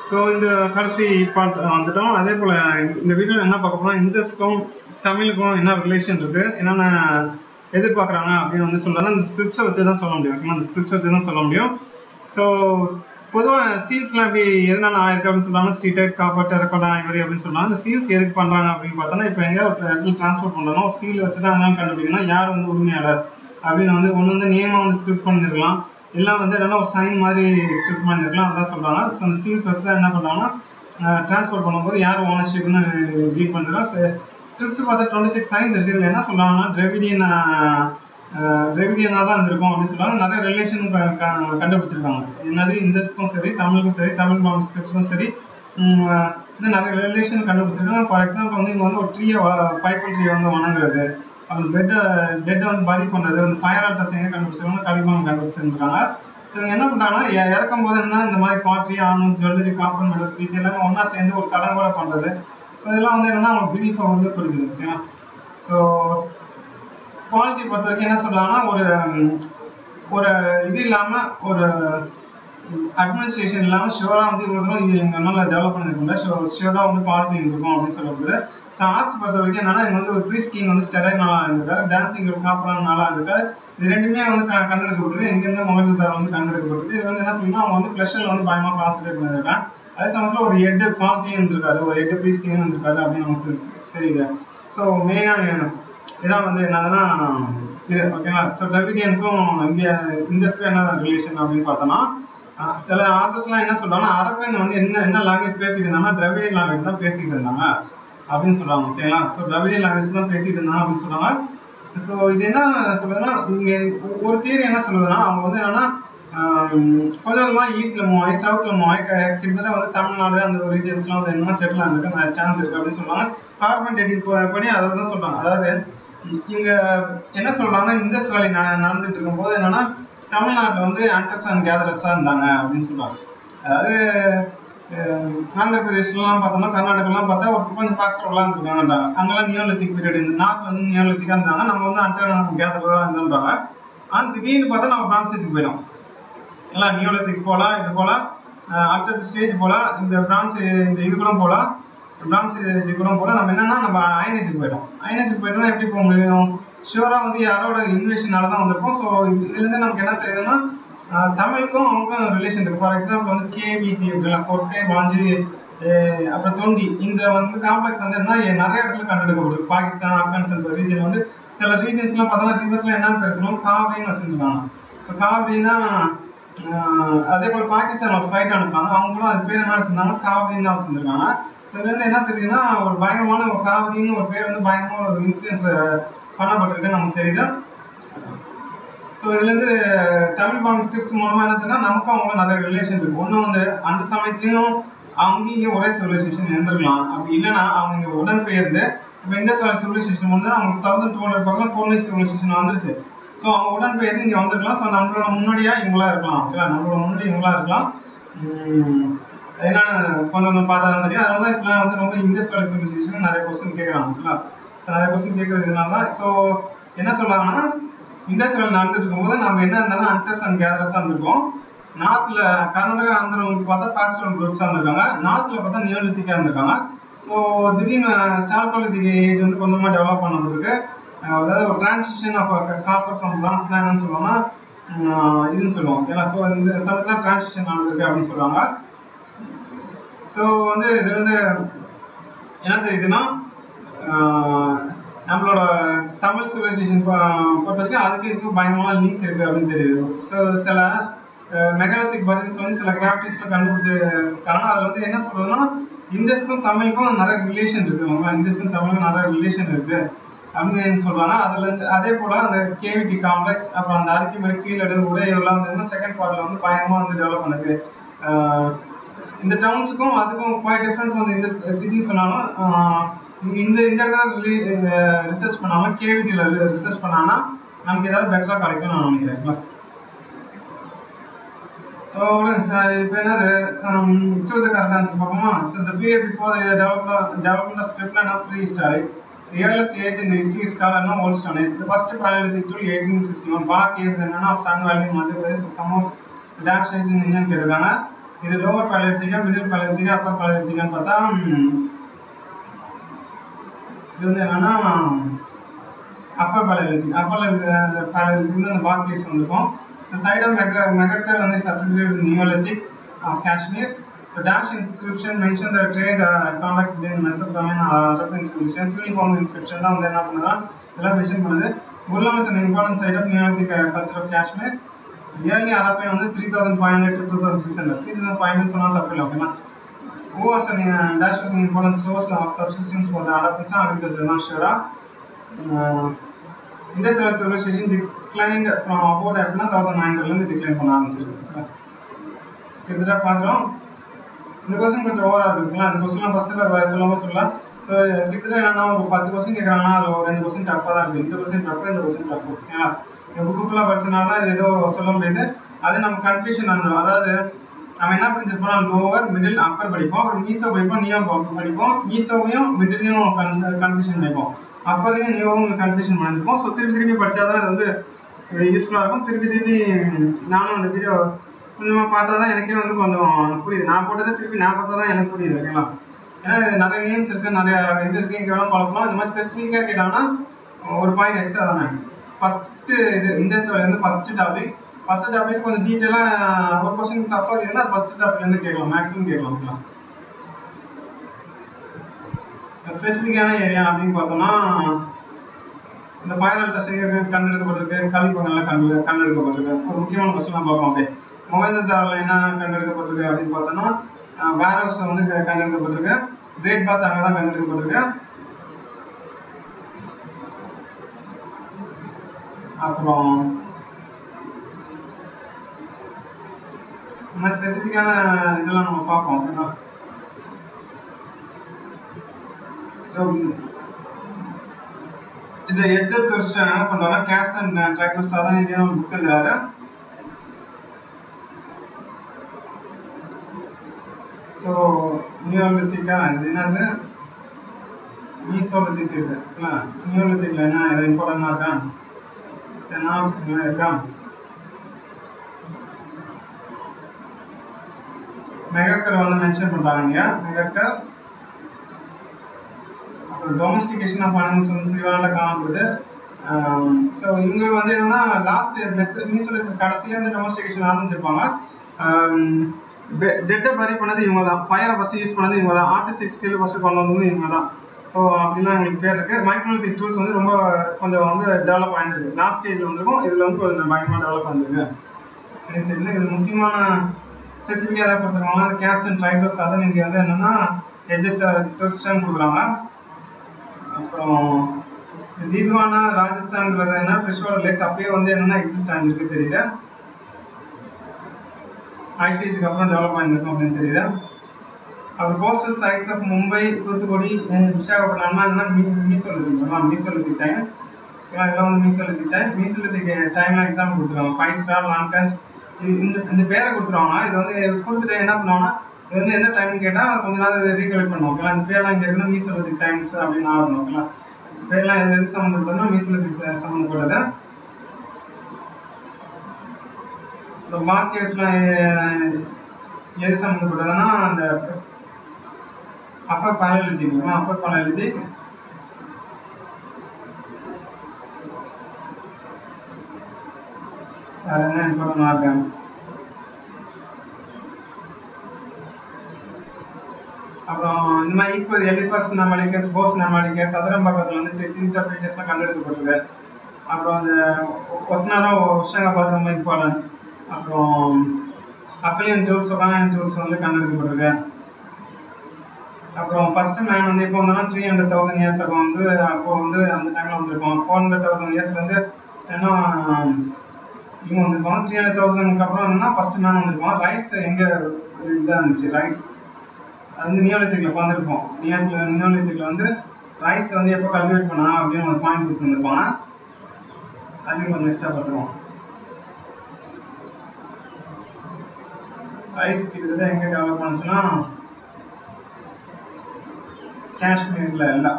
So இந்த கடைசி part வந்துட்டோம் அதே போல் இந்த வீடியோவில் என்ன பார்க்க போறோம் இந்தஸ்க்கும் தமிழுக்கும் என்ன ரிலேஷன் இருக்கு என்னென்ன எதிர்பார்க்குறாங்க அப்படின்னு வந்து சொல்லலாம் இந்த ஸ்கிரிப்ட்ஸை வச்சு தான் சொல்ல முடியும் ஓகேங்களா இந்த ஸ்கிரிப்ட்ஸை வச்சு தான் சொல்ல முடியும் ஸோ பொதுவாக சீல்ஸ்லாம் எப்படி எதனால ஆயிருக்கு அப்படின்னு சொல்றாங்க ஸ்ட்ரீட் காப்பர் டெரக்கோடா இவரி அப்படின்னு சொல்றாங்க இந்த சீல்ஸ் எதுக்கு பண்றாங்க அப்படின்னு பார்த்தோன்னா இப்போ எங்கேயா ஒரு இடத்துல டிரான்ஸ்போர்ட் பண்ணணும் சீல் வச்சு தான் என்னன்னு கண்டுபிடிக்கணும் யார் வந்து உரிமையாளர் அப்படின்னு வந்து ஒன்று வந்து நேமாக வந்து ஸ்கிரிப்ட் பண்ணிருக்கலாம் இல்லை வந்து என்னன்னா ஒரு சைன் மாதிரி ஸ்கிரிப்ட் பண்ணிருக்கலாம் அதான் சொல்றாங்க ஸோ அந்த சீல்ஸ் வச்சு தான் என்ன பண்றாங்கன்னா டிரான்ஸ்போர்ட் பண்ணும்போது யார் ஓனர்ஷிப்னு டீல் பண்ணுறோம் ஸ்கிரிப்ட்ஸ் பார்த்தா டுவெண்ட்டி சிக்ஸ் சைன்ஸ் இருக்குது இதில் என்ன சொல்றாங்கன்னா டிரெவிடியன் டிரெவிடியனாக தான் இருந்திருக்கும் அப்படின்னு சொல்லுவாங்க நிறைய ரிலேஷன் கண்டுபிடிச்சிருக்காங்க என்னது இந்தஸ்க்கும் சரி தமிழுக்கும் சரி தமிழ் மாவட்ட ஸ்கிரிப்ட்ஸ்க்கும் சரி இன்னும் நிறைய ரிலேஷன் கண்டுபிடிச்சிருக்காங்க ஃபார் எக்ஸாம்பிள் வந்து இங்கே வந்து ஒரு ட்ரீயை பைப்பிள் ட்ரீயை வந்து வணங்குறது அப்புறம் டெட்டை டெட்டை வந்து பரி பண்ணுறது வந்து ஃபயர் ஆல்டர்ஸ் எங்கே கண்டுபிடிச்சிருக்காங்க களிமண் கண்டுபிடிச்சிருக்காங்க ஸோ இவங்க என்ன பண்ணுறாங்கன்னா இறக்கும் போது என்ன இந்த மாதிரி பாட்ரி ஆனும் ஜுவல்லரி காப்பர் மெடல் ஸ்பீச் எல்லாமே ஒன்றா சேர்ந்து ஒரு சடங்கோட பண்ணுறது ஸோ இதெல்லாம் வந்து என்னன்னா அவங்க பிலீஃபை வந்து கொடுக்குது ஓகேங்களா ஸோ குவாலிட்டி பொறுத்த வரைக்கும் என்ன சொல்றாங்கன்னா ஒரு ஒரு இது இல்லாமல் ஒரு அட்மினிஸ்ட்ரேஷன் இல்லாமல் ஷியூராக வந்து இவ்வளோ தூரம் இவங்க நல்லா டெவலப் பண்ணியிருக்கோம்ல ஷோ ஷியூராக வந்து குவாலிட்டி இருந்திருக்கும் அப்படின்னு சொல்லப்படுது ஸோ ஆர்ட்ஸ் பொறுத்த வரைக்கும் என்னன்னா இவங்க வந்து ஒரு ப்ரீ ஸ்கீன் வந்து ஸ்டெடைல் நல்லா இருந்திருக்காரு டான்சிங் காப்பரான் நல்லா இருந்திருக்காரு இது ரெண்டுமே வந்து கண்டெடுக்கப்பட்டிருக்கு எங்கெந்த முகத்தில் வந்து கண்டெடுக்கப்பட்டிருக்கு இது வந்து என்ன சொல்லணும்னா அவங்க வந்து ப்ளஷரில் வந்து பயமாக கான்சன்ட்ரேட் பண்ணியிருக்காங்க அதே சமயத்தில் ஒரு எட்டு குவாலிட்டியும் இருந்திருக்காரு ஒரு எட்டு ப்ரீ ஸ்கீனும் இருந்திருக்காரு அப்படின்னு நமக்கு தெரியுது ஸோ மெயினாக இதான் வந்து என்னதுன்னா இது ஓகேங்களா ஸோ டிராவிடியனுக்கும் இந்தியா இந்தஸ்க்கும் என்ன ரிலேஷன் அப்படின்னு பார்த்தோம்னா சில ஆர்டர்ஸ்லாம் என்ன சொல்றாங்கன்னா அரபன் வந்து என்ன என்ன லாங்குவேஜ் பேசிட்டு இருந்தாங்கன்னா டிராவிடியன் லாங்குவேஜ் தான் பேசிட்டு இருந்தாங்க அப்படின்னு சொல்றாங்க ஓகேங்களா ஸோ டிராவிடியன் லாங்குவேஜ் தான் பேசிட்டு இருந்தாங்க அப்படின்னு சொல்றாங்க ஸோ இது என்ன சொல்லுதுன்னா இங்க ஒரு தியரி என்ன சொல்லுதுன்னா அவங்க வந்து என்னன்னா கொஞ்சம் கொஞ்சமா ஈஸ்ட்ல மூவ் ஆகி சவுத்ல மூவ் ஆகி கிட்டத்தட்ட வந்து தமிழ்நாடு அந்த ரீஜன்ஸ்லாம் வந்து என்ன செட்டில் ஆகிறதுக்கு சான்ஸ் இருக்கு அப்படின்னு சொல்லுவாங்க கார்பன் டேட்டிங் படி அதை தான் சொல்றாங்க அதாவது இங்க என்ன சொல்றாங்கன்னா இந்த வேலை நடந்துட்டு இருக்கும்போது என்னன்னா தமிழ்நாட்டில் வந்து அண்டர்ஸ் அண்ட் கேதரஸா இருந்தாங்க அப்படின்னு சொல்றாங்க அதாவது ஆந்திர பிரதேஷ்லாம் பார்த்தோம்னா கர்நாடகாலாம் பார்த்தா ஒரு கொஞ்சம் பாஸ்டர்லாம் இருந்திருக்காங்கன்றாங்க அங்கெல்லாம் நியோலித்திக் பீரியட் இந்த நாட்டில் வந்து நியோலித்திக்கா இருந்தாங்க நம்ம வந்து அண்டர் கேதரா இருந்தோன்றாங்க ஆனால் திடீர்னு பார்த்தா நம்ம பிரான்சேஜுக்கு போயிடும் எல்லாம் நியோலித்திக் போகலாம் இது போகலாம் அடுத்தடுத்த ஸ்டேஜ் போகலாம் இந்த பிரான்ஸ் இந்த இது கூட போகலாம் பிரான்ஸ் ஏஜ் கூட போல நம்ம என்னன்னா நம்ம அயனேஜுக்கு போயிடும் அயனேஜுக்கு போயிட்டோம்னா எப்படி போக முடியும் ஷூராக வந்து யாரோட இன்வேஷனால தான் வந்திருக்கும் ஸோ இதுலேருந்து நமக்கு என்ன தெரியுதுன்னா தமிழுக்கும் அவங்களுக்கும் ரிலேஷன் இருக்கு ஃபார் எக்ஸாம்பிள் வந்து கேவிடி இருக்கலாம் கொட்டை மாஞ்சிரி அப்புறம் தொண்டி இந்த வந்து காம்ப்ளெக்ஸ் வந்து என்ன நிறைய இடத்துல கண்டெடுக்கப்படுது பாகிஸ்தான் ஆப்கானிஸ்தான் ரீஜன் வந்து சில ரீஜன்ஸ்லாம் பார்த்தோம்னா ரிவர்ஸ்ல என்னன்னு பிரச்சனை காவிரின்னு வச்சுருக்காங்க ஸோ காவிரினா அதே போல் பாகிஸ்தான் ஒரு ஃபைட் அனுப்புனாங்க அவங்களும் அது பேர் என்ன வச்சிருந்தாங்க காவிரின்னு தான் வச்சிருக்காங்க ஸோ இதுல இருந்து என்ன தெரியுதுன்னா ஒரு பயங்கரமான ஒரு காவிரின்னு ஒரு பேர் வந்து பயங்கரமான ஒரு இன்ஃப்ளூயன்ஸ் பண்ணப்பட்டிருக்கு நமக்கு தெரியுது ஸோ இதுல இருந்து தமிழ் பாம் ஸ்கிரிப்ட்ஸ் மூலமா என்ன தெரியுதுன்னா நமக்கும் அவங்களும் நிறைய ரிலேஷன் இருக்கு ஒன்று வந்து அந்த சமயத்துலயும் அவங்க இங்கே ஒரே சிவிலைசேஷன் இருந்திருக்கலாம் அப்படி இல்லைன்னா அவங்க இங்கே உடன்பெயர்ந்து இப்போ இந்த சிவிலைசேஷன் வந்து அவங்களுக்கு தௌசண்ட் டூ ஹண்ட்ரட் பக்கம் கோல்மை சிவிலைசேஷன் வந்துருச்சு ஸோ அவங்க உடன்பெயர்ந்து இங்கே வந்திருக்கலாம் ஸோ நம்மளோட முன்னாடியா இவங்களா இருக்கலாம் ஓகேவா நம்மளோட முன்னாடி இவங்களா இருக்கலாம் என்னன்னு கொஞ்சம் கொஞ்சம் பார்த்தா தான் தெரியும் அதனால தான் இப்பெல்லாம் வந்து ரொம்ப இங்கிலீஷ் வேலை சிவிலைசேஷன் நிறைய கொஸ்டின் கேட்குறாங்க ஓகேங்களா ஸோ நிறைய கொஸ்டின் கேட்கறதுனால தான் ஸோ என்ன சொல்றாங்கன்னா இண்டஸ்ட்ரியல் நடந்துட்டு இருக்கும்போது நம்ம என்ன இருந்தாலும் அண்டர்ஸ் அண்ட் கேதரஸாக இருந்திருக்கோம் நார்த்தில் கர்நாடகா ஆந்திரவங்களுக்கு பார்த்தா பாஸ்டல் குரூப்ஸாக இருந்திருக்காங்க நார்த்தில் பார்த்தா நியோலித்திக்காக இருந்திருக்காங்க ஸோ திடீர்னு சால்கோலித்திக் ஏஜ் வந்து கொஞ்சமாக டெவலப் பண்ணதுக்கு அதாவது ஒரு transition of copper from bronze தான் என்னன்னு சொல்லுவாங்கன்னா இதுன்னு சொல்லுவோம் ஓகேங்களா ஸோ இந்த சமயத்தில் டிரான்சிஷன் நடந்திருக்கு அப்படின்னு சொல்லுவாங்க ஸோ வந்து இது வந்து என்ன தெரியுதுன்னா நம்மளோட தமிழ் சிவிலைசேஷன் பொறுத்த வரைக்கும் அதுக்கு இதுக்கும் பயங்கரமான லிங்க் இருக்கு அப்படின்னு தெரியுது ஸோ சில மெகாலத்திக் பரிஸ் வந்து சில கிராஃப்டிஸ்ல கண்டுபிடிச்சிருக்காங்க அதில் வந்து என்ன சொல்றதுன்னா இந்தஸ்க்கும் தமிழுக்கும் நிறைய ரிலேஷன் இருக்கு இந்தஸ்க்கும் தமிழுக்கும் நிறைய ரிலேஷன் இருக்கு அப்படின்னு சொல்றாங்க அதுல இருந்து அதே போல அந்த கேவிடி காம்ப்ளெக்ஸ் அப்புறம் அந்த அரிக்கிமலை கீழடு உரையெல்லாம் வந்து செகண்ட் பார்ட்ல வந்து பயங்கரமா வந்து டெவலப் பண்ணுது இந்த டவுன்ஸுக்கும் அதுக்கும் குவாய்ட் டிஃப்ரென்ஸ் வந்து இந்த சிட்டி சொன்னாலும் இந்த இந்த இடத்துல ரிசர்ச் பண்ணாம கேவிடியில் ரிசர்ச் பண்ணாங்கன்னா நமக்கு ஏதாவது பெட்டராக கிடைக்கும் நான் நினைக்கிறேன் ஸோ இப்போ என்னது சூஸ் கரெக்ட் ஆன்சர் பார்ப்போமா so the period before development development of script of prehistoric The earliest age in the history is called as Old Stone Age. The first Paleolithic tool 1861. Bach caves என்னன்னா Sun Valley, Madhya Pradesh, some of the dash in Indian கேட்டிருக்காங்க இது lower பழையத்திக்கா middle பழையத்திக்கா upper பழையத்திக்கான்னு பார்த்தா ம், இது வந்து என்னன்னா அப்பர் பழையத்தி அப்பர் பழையத்துக்கு அந்த பாக் கேக்ஸ் வந்திருக்கும் ஸோ சைட் ஆஃப் மெக மெகர்கர் வந்து associate neolithic Kashmir The dash inscription mention the trade uh, contacts between Mesopotamia and Arab inscription. Cuneiform inscription தான் வந்து என்ன பண்ணுதா இதெல்லாம் மென்ஷன் பண்ணுது Gurlam is an important site of Neolithic uh, culture of Kashmir. Yearly Arabian வந்து three thousand five hundred two thousand six hundred three thousand five hundred சொன்னால் தப்பு இல்லை ஓகேனா Who was an uh, dash was an important source of subsistence for the Arabs and agriculture தான் ஷூரா industrial civilisation declined from about எப்படின்னா thousand nine ஹண்ட்ரட்லேருந்து decline பண்ண ஆரம்பிச்சிருக்கு கிட்டத்தட்ட பார்க்குறோம் இந்த கொஸ்டின் கொஞ்சம் ஓவரா இருக்குங்களா அந்த கொஸ்டின்லாம் ஃபர்ஸ்ட் சொல்லாம சொல்லலாம் ஸோ கிட்டத்தட்ட என்னன்னா ஒரு பத்து கொஸ்டின் கேட்குறாங்கன்னா அதில் ஒரு ரெண்டு கொஸ்டின் டஃப்பாக தான் இருக்கு இந்த கொஸ்டின் டஃப் இந்த கொஸ்டின் டஃப் ஓகேங்களா இந்த புக்கு ஃபுல்லாக படிச்சனால தான் இது ஏதோ சொல்ல முடியுது அது நம்ம கன்ஃபியூஷன் வந்துடும் அதாவது நம்ம என்ன படிச்சிருப்போம் லோவர் மிடில் அப்பர் படிப்போம் ஒரு மீசோ படிப்போம் நியோ படிப்போம் மீசோவையும் மிடிலையும் கன்ஃபியூஷன் படிப்போம் அப்பரையும் நியோவும் கன்ஃபியூஷன் பண்ணிருப்போம் ஸோ திருப்பி திருப்பி படிச்சாதான் இது வந்து யூஸ்ஃபுல்லாக இருக்கும் திருப்பி திருப்பி நானும் அந்த வீடியோ கொஞ்சமாக பார்த்தா தான் எனக்கே வந்து கொஞ்சம் புரியுது நான் போட்டதை திருப்பி நான் பார்த்தா தான் எனக்கு புரியுது ஓகேங்களா ஏன்னா இது நிறைய நேம்ஸ் இருக்கு நிறைய இது இருக்கு இங்கே வேணால் குழப்பலாம் இந்த மாதிரி ஸ்பெசிஃபிக்காக கேட்டாங்கன்னா ஒரு பாயிண்ட் எக்ஸ்ட்ரா தானே ஃபர்ஸ்ட் இது இந்த வந்து ஃபர்ஸ்ட் டாபிக் ஃபர்ஸ்ட் டாபிக் கொஞ்சம் டீட்டெயிலாக ஒரு கொஸ்டின் டஃபாக இருக்குன்னா ஃபர்ஸ்ட் டாபிக்லேருந்து கேட்கலாம் மேக்ஸிமம் கேட்கலாம் ஓகேங்களா ஸ்பெசிஃபிக்கான ஏரியா அப்படின்னு பார்த்தோம்னா இந்த ஃபைனல் டெஸ்டிங் கண்டெடுக்கப்பட்டிருக்கு கல்விப்பங்கள்ல கண்டு கண்டெடுக்கப்பட்டிருக்கு ஒரு முக்கியமான கொஸ்டின் பார்க்கலாம் அப்படியே மொபைல் தாரில் என்ன கண்டெடுக்கப்பட்டிருக்கு அப்படின்னு பார்த்தோம்னா வேர் ஹவுஸ் வந்து க- கண்டெடுக்கப்பட்டிருக்கு கிரேட் பாத் அங்கே தான் கண்டெடுக்கப்பட்டிருக்கு அப்புறம் இந்த மாதிரி ஸ்பெசிஃபிக்கான இதெல்லாம் நம்ம பார்ப்போம் ஓகேங்களா ஸோ இந்த எக்ஸல் டூரிஸ்ட் என்ன பண்றாங்கன்னா கேஷ் அண்ட் டிராக்டர் சாதாரண இந்தியா புக் எழுதுறாரு ஸோ நியோலித்திக்கா இது என்னது மீசோலித்திக் இருக்கு நியோலித்திக்ல என்ன எது இம்பார்ட்டன்டா இருக்கா என்ன வச்சுக்கோங்களேன் இருக்கா மெகர்கர் வந்து மென்ஷன் பண்றாங்க இங்க மெகர்கர் அப்புறம் டொமஸ்டிகேஷன் ஆஃப் அனிமல்ஸ் வந்து பிரிவான காணப்படுது ஸோ இவங்க வந்து என்னன்னா லாஸ்ட் மெஸ் மீசோலித்திக் கடைசியில இந்த டொமஸ்டிகேஷன் ஆரம்பிச்சிருப்பாங்க டெட்டை பரி பண்ணது இவங்க தான் ஃபயரை ஃபர்ஸ்ட் யூஸ் பண்ணது இவங்க தான் ஆர்டிஸ்டிக் ஸ்கில் ஃபர்ஸ்ட் கொண்டு வந்தது இவங்க தான் ஸோ அப்படிலாம் எங்களுக்கு பேர் இருக்கு மைக்ரோலித்திக் டூல்ஸ் வந்து ரொம்ப கொஞ்சம் வந்து டெவலப் ஆயிருந்திருக்கு லாஸ்ட் ஸ்டேஜ்ல வந்திருக்கும் இதுல வந்து கொஞ்சம் பயங்கரமாக டெவலப் ஆயிருந்திருக்கு எனக்கு தெரியல இது முக்கியமான ஸ்பெசிஃபிக்காக ஏதாவது கொடுத்துருக்காங்க அந்த கேஸ்ட் அண்ட் ட்ரைடர்ஸ் அதை இங்கே வந்து என்னன்னா எஜெட் டூரிஸ்டன் கொடுக்குறாங்க அப்புறம் தீப்வானா ராஜஸ்தான்ங்கிறது என்ன பிரிஸ்வால் லேக்ஸ் அப்படியே வந்து என்னன்னா எக்ஸிஸ்ட் ஆகிருக்கு தெரியுது ஐசிஐசிக்கு அப்புறம் டெவலப் ஆகிருக்கும் அப்படின்னு தெரியுது அப்புறம் coastal sites of Mumbai Thoothukudi அஹ் விசாகப்பட்டினம்னா என்ன மீ மீசோலித்திக் மீசோலித்திக் டைம் இதெல்லாம் வந்து மீசோலித்திக் டைம் மீசோலித்திக் டைம்லாம் எக்ஸாம் கொடுத்துருவாங்க ஃபைவ் ஸ்டார் லான்கன்ஸ் இது இந்த இந்த பேரை கொடுத்துருவாங்க இது வந்து கொடுத்துட்டு என்ன பண்ணுவாங்கன்னா இது வந்து எந்த டைம்னு கேட்டால் கொஞ்ச நாள் ரீகலெக்ட் பண்ணுவோம் ஓகேங்களா இந்த பேர்லாம் இங்கே இருக்குன்னா மீசோலித்திக் டைம்ஸ் அப்படின்னு ஆகணும் ஓகேங்களா பேர்லாம் எது எது சம்மந்தப்பட்டதுன்னா மீசோலித்திக் சம்மந்தப்பட்டது இந்த மார்க்கெட்ஸ்லாம் எது சம்மந்தப்பட்டதுன்னா அந்த அப்பர் பாலலித்திக் அப்பர் பாலலித்திக் வேற என்ன இம்பார்ட்டன் இருக்காங்க அப்புறம் இந்த மாதிரி ஈக்குவல் எலிஃபஸ் நமாலிகஸ் போஸ் நமாலிகஸ் அதரம்பாக்கத்தில் வந்து டீத்தா பீட்டஸ்லாம் கண்டெடுக்கப்பட்டிருக்கு அப்புறம் அந்த ஒத்தனாரா உஷாங்காபாத் ரொம்ப இம்பார்ட்டன்ட் அப்புறம் அப்பிலியன் டூல்ஸ் ஒகானியன் டூல்ஸ் வந்து கண்டெடுக்கப்பட்டிருக்கு அப்புறம் ஃபர்ஸ்ட் மேன் வந்து இப்போ வந்தோம்னா த்ரீ ஹண்ட்ரட் தௌசண்ட் இயர்ஸ் ஆகும் வந்து அப்போ வந்து அந்த டைம்ல வந்திருக்கோம் ஃபோர் ஹண்ட்ரட் தௌசண்ட் இயர்ஸ்ல இருந்து ஏன்னா இவங்க வந்திருப்பாங்க த்ரீ ஹண்ட்ரட் தௌசண்ட்க்கு அப்புறம் என்னன்னா ஃபர்ஸ்ட் மேன் வந்திருப்பான் ரைஸ் எங்க இதாக இருந்துச்சு ரைஸ் அது வந்து நியோலித்திக்ல உட்காந்துருப்போம் நியோலித்திக்ல நியோலித்திக்ல வந்து ரைஸ் வந்து எப்போ கல்டிவேட் பண்ணா அப்படின்னு ஒரு பாயிண்ட் கொடுத்துருந்துருப்பாங்க அதையும் கொஞ்சம் எக்ஸ்ட்ரா பார்த்துருவோம் ரைஸ் கிட்டத்தட்ட எங்க டெவலப் பண்ணுச்சுன்னா காஷ்மீர்ல இல்ல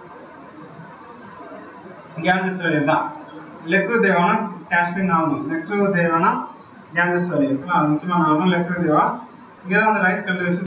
கேஞ்சஸ் வேலி தான் லெக்ரு தேவானா காஷ்மீர் நாவணும் லெக்ரு தேவானா கேஞ்சஸ் வேலி இருக்குல்ல அது முக்கியமான நாவணும் லெக்ரு தேவா இங்கே தான் வந்து ரைஸ் கல்டிவேஷன்